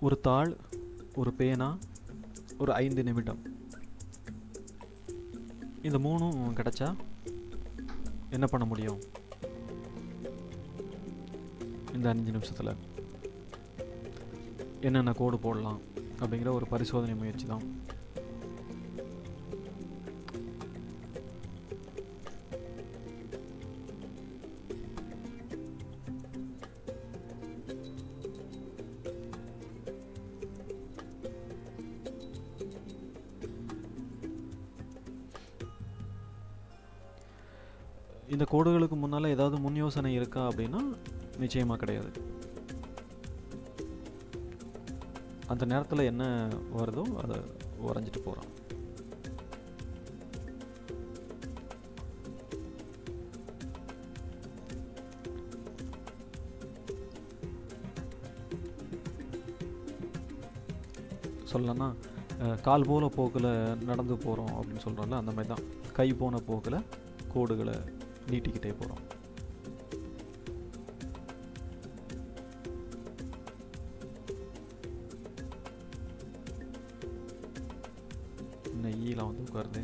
ஒரு தாள் ஒரு பேனா ஒரு ஐந்து நிமிடம் இந்த மூணும் கிடைச்சா என்ன பண்ண முடியும் இந்த அஞ்சு நிமிஷத்தில் என்னென்ன கோடு போடலாம் அப்படிங்கிற ஒரு பரிசோதனை முயற்சி தான் இந்த கோடுகளுக்கு முன்னால் ஏதாவது முன் யோசனை இருக்கா அப்படின்னா நிச்சயமாக கிடையாது அந்த நேரத்தில் என்ன வருதோ அதை வரைஞ்சிட்டு போகிறோம் சொல்லலாம்னா அஹ், கால் போல போக்கில் நடந்து போகிறோம் அப்படின்னு சொல்கிறோம்ல அந்த மாதிரி தான் கை போன போக்கில் கோடுகளை நீட்டிக்கிட்டே போகிறோம் இன்னும் ஈலாம் வந்து உட்காருது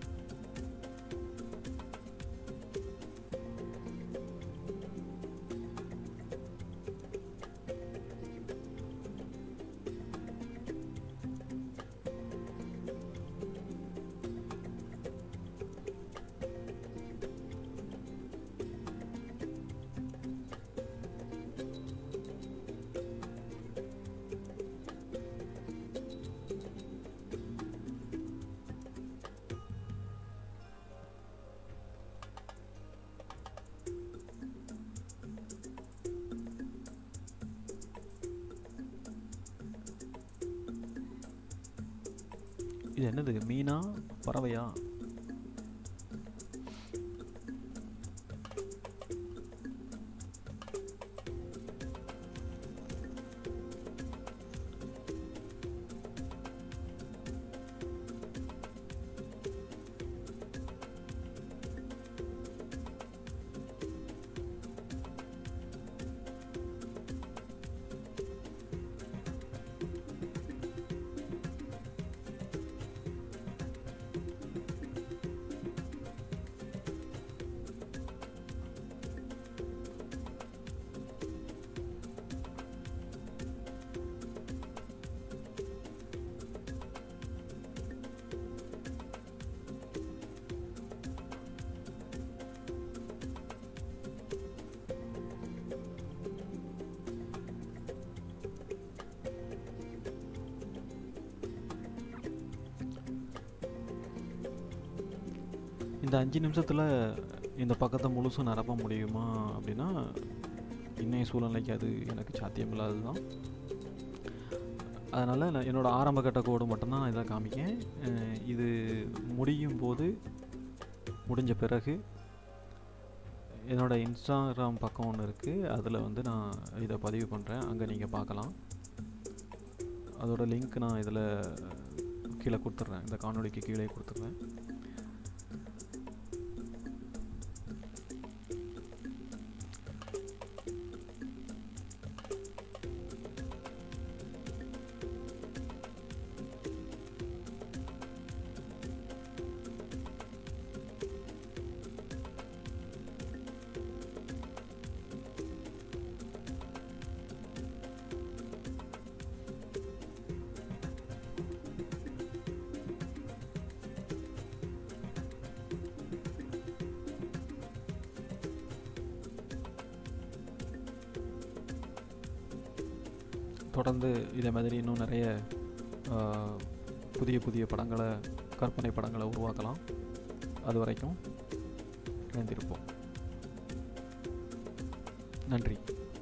இது என்னது மீனா பறவையா இந்த அஞ்சு நிமிஷத்தில் இந்த பக்கத்தை முழுசும் நிரப்ப முடியுமா அப்படின்னா இன்னைய சூழ்நிலைக்கு அது எனக்கு சாத்தியமில்லாதது தான் அதனால் நான் என்னோட ஆரம்ப கட்ட கோடு மட்டும்தான் நான் இதை காமிக்கேன் அஹ் இது முடியும் போது முடிஞ்ச பிறகு என்னோட இன்ஸ்டாகிராம் பக்கம் ஒன்று இருக்குது அதில் வந்து நான் இதை பதிவு பண்ணுறேன் அங்கே நீங்கள் பார்க்கலாம் அதோட லிங்க் நான் இதில் கீழே கொடுத்துட்றேன் இந்த காணொளிக்கு கீழே கொடுத்துட்றேன் தொடர்ந்து இதே மாதிரி இன்னும் நிறைய ஆ, புதிய புதிய படங்களை கற்பனை படங்களை உருவாக்கலாம் அது வரைக்கும் இணைந்திருப்போம் நன்றி